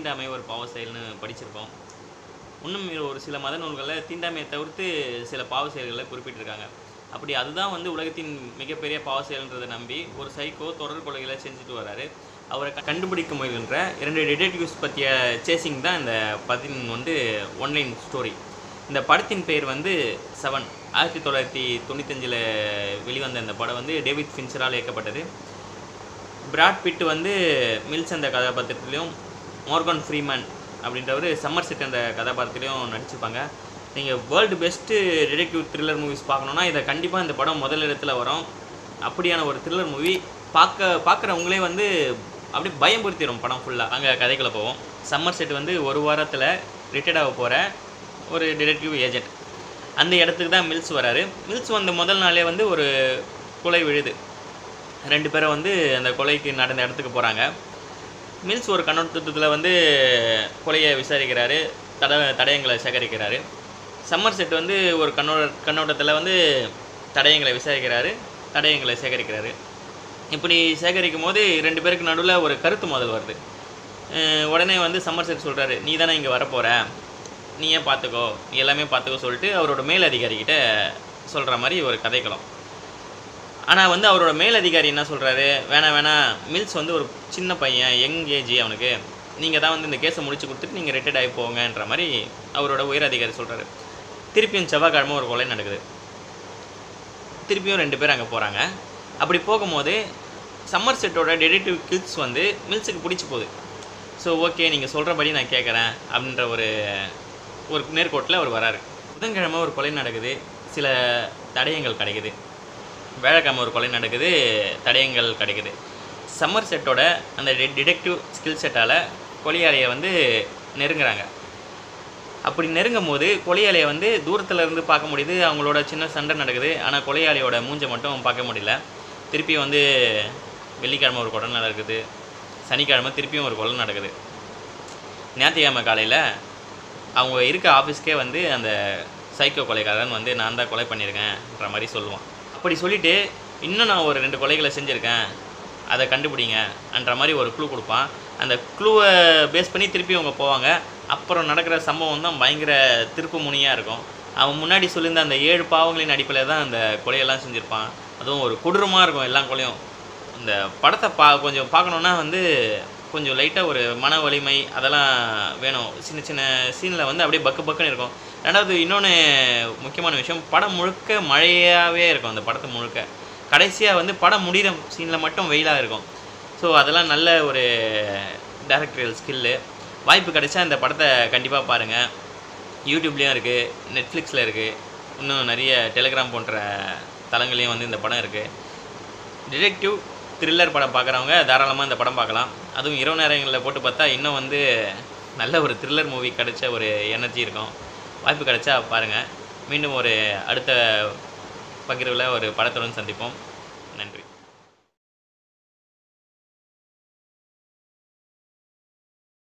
தீண்டாமை ஒரு பாவ செயல்னு படிச்சிருப்போம் இன்னும் ஒரு சில மத நூல்களில் தீண்டாமையை தவிர்த்து சில பாவ செயல்களை குறிப்பிட்டிருக்காங்க அப்படி அதுதான் வந்து உலகத்தின் மிகப்பெரிய பாவ செயல்ன்றதை நம்பி ஒரு சைக்கோ தொடர் கொலைகளை செஞ்சுட்டு வராரு அவரை க- கண்டுபிடிக்க முயல்கின்ற இரண்டு டிடெக்டிவ்ஸ் பற்றிய சேசிங் தான் இந்த படத்தின் வந்து ஒன்லைன் ஸ்டோரி இந்த படத்தின் பெயர் வந்து செவன் ஆயிரத்தி தொள்ளாயிரத்தி தொண்ணூத்தஞ்சில் வெளிவந்த இந்த படம் வந்து டேவிட் ஃபின்ச்சரால் இயக்கப்பட்டது பிராட் பிட் வந்து மில்ஸ் அந்த கதாபாத்திரத்துலையும் மோர்கன் ஃப்ரீமேன் அப்படின்றவர் சம்மர் செட் அந்த கதாபாத்திரத்துலையும் நடிச்சிருப்பாங்க நீங்கள் world best detective thriller movies பார்க்கணுன்னா இதை கண்டிப்பாக இந்த படம் முதல் இடத்துல வரும் அப்படியான ஒரு த்ரில்லர் மூவி பார்க்க பார்க்குறவங்களே வந்து அப்படியே பயம்படுத்திடும் படம் ஃபுல்லாக அங்கே கதைக்குள்ளே போவோம் சம்மர் செட் வந்து ஒரு வாரத்தில் ரிட்டையர்ட் ஆக போகிற ஒரு டிடெக்டிவ் ஏஜென்ட் அந்த இடத்துக்கு தான் மில்ஸ் வராரு மில்ஸ் வந்த முதல் நாளே வந்து ஒரு கொலை விழுது ரெண்டு பேரும் வந்து அந்த கொலைக்கு நடந்த இடத்துக்கு போகிறாங்க மில்ஸ் ஒரு கண்ணோட்டத்தில் வந்து கொலையை விசாரிக்கிறாரு தட தடயங்களை சேகரிக்கிறாரு சம்மர் செட் வந்து ஒரு கண்ணோட கண்ணோட்டத்தில் வந்து தடயங்களை விசாரிக்கிறாரு தடயங்களை சேகரிக்கிறாரு இப்படி சேகரிக்கும் போது ரெண்டு பேருக்கு நடுவில் ஒரு கருத்து மோதல் வருது அஹ் உடனே வந்து சம்மர் செட் சொல்கிறாரு நீ தானே இங்கே வரப்போகிற நீ ஏன் பார்த்துக்கோ நீ எல்லாமே பார்த்துக்கோ சொல்லிட்டு அவரோட மேல் அதிகாரிகிட்ட சொல்கிற மாதிரி ஒரு கதைக்களம் ஆனால் வந்து அவரோட மேல் அதிகாரி என்ன சொல்கிறாரு வேணாம் வேணாம் மில்ஸ் வந்து ஒரு சின்ன பையன் யங் ஏஜ் அவனுக்கு நீங்கள் தான் வந்து இந்த கேஸை முடிச்சு கொடுத்துட்டு நீங்கள் ரிட்டையர்ட் ஆகி போங்கன்ற மாதிரி அவரோட உயர் அதிகாரி சொல்கிறாரு திருப்பியும் செவ்வாய்க்கிழமை ஒரு கொலை நடக்குது திருப்பியும் ரெண்டு பேர் அங்கே போகிறாங்க அப்படி போகும்போது சம்மர் செட்டோட டெடிட்டிவ் கில்ஸ் வந்து மில்ஸுக்கு பிடிச்சி போகுது ஸோ ஓகே நீங்கள் சொல்கிறபடி நான் கேட்குறேன் அப்படின்ற ஒரு ஒரு நேர்கோட்டில் அவர் வராரு புதன்கிழமை ஒரு கொலை நடக்குது சில தடயங்கள் கிடைக்குது வேலைக்கிழமை ஒரு கொலை நடக்குது தடயங்கள் கிடைக்குது சம்மர் செட்டோட அந்த டிடெக்டிவ் ஸ்கில் செட்டால் கொலையாளியை வந்து நெருங்குறாங்க அப்படி நெருங்கும் போது கொலையாளியை வந்து தூரத்துல இருந்து பார்க்க முடியுது அவங்களோட சின்ன சண்டை நடக்குது ஆனால் கொலையாளியோட மூஞ்சை மட்டும் பார்க்க முடியல திருப்பி வந்து வெள்ளிக்கிழமை ஒரு கொலை நடக்குது சனிக்கிழமை திருப்பியும் ஒரு கொலை நடக்குது ஞாயிற்றுக்கிழமை காலையில் அவங்க இருக்க ஆஃபீஸ்க்கே வந்து அந்த சைக்கோ கொலைக்காரன் வந்து நான் தான் கொலை பண்ணியிருக்கேன்ற மாதிரி சொல்லுவான் அப்படி சொல்லிட்டு இன்னும் நான் ஒரு ரெண்டு கொலைகளை செஞ்சுருக்கேன் அதை கண்டுபிடிங்கன்ற மாதிரி ஒரு க்ளூ கொடுப்பான் அந்த க்ளூவை பேஸ் பண்ணி திருப்பி அவங்க போவாங்க அப்புறம் நடக்கிற சம்பவம் தான் பயங்கர திருப்பு முனியாக இருக்கும் அவன் முன்னாடி சொல்லியிருந்த அந்த ஏழு பாவங்களின் அடிப்படையில் தான் அந்த கொலையெல்லாம் செஞ்சுருப்பான் அதுவும் ஒரு கொடூரமாக இருக்கும் எல்லா கொலையும் இந்த படத்தை பா கொஞ்சம் பார்க்கணுன்னா வந்து கொஞ்சம் லைட்டாக ஒரு மன வலிமை அதெல்லாம் வேணும் சின்ன சின்ன சீனில் வந்து அப்படியே பக்கு பக்குன்னு இருக்கும் ரெண்டாவது இன்னொன்று முக்கியமான விஷயம் படம் முழுக்க மழையாகவே இருக்கும் அந்த படத்தை முழுக்க கடைசியாக வந்து படம் முடிகிற சீனில் மட்டும் வெயிலாக இருக்கும் ஸோ அதெல்லாம் நல்ல ஒரு டேரக்டரியல் ஸ்கில்லு வாய்ப்பு கிடைச்சா இந்த படத்தை கண்டிப்பாக பாருங்கள் யூடியூப்லேயும் இருக்குது நெட்ஃப்ளிக்ஸில் இருக்குது இன்னும் நிறைய டெலிகிராம் போன்ற தளங்களையும் வந்து இந்த படம் இருக்குது டிடெக்டிவ் த்ரில்லர் படம் பார்க்குறவங்க தாராளமாக இந்த படம் பார்க்கலாம் அதுவும் இரவு நேரங்களில் போட்டு பார்த்தா இன்னும் வந்து நல்ல ஒரு த்ரில்லர் மூவி கிடைச்ச ஒரு எனர்ஜி இருக்கும் வாய்ப்பு கிடைச்சா பாருங்கள் மீண்டும் ஒரு அடுத்த பகிர்வில் ஒரு படத்துடன் சந்திப்போம் நன்றி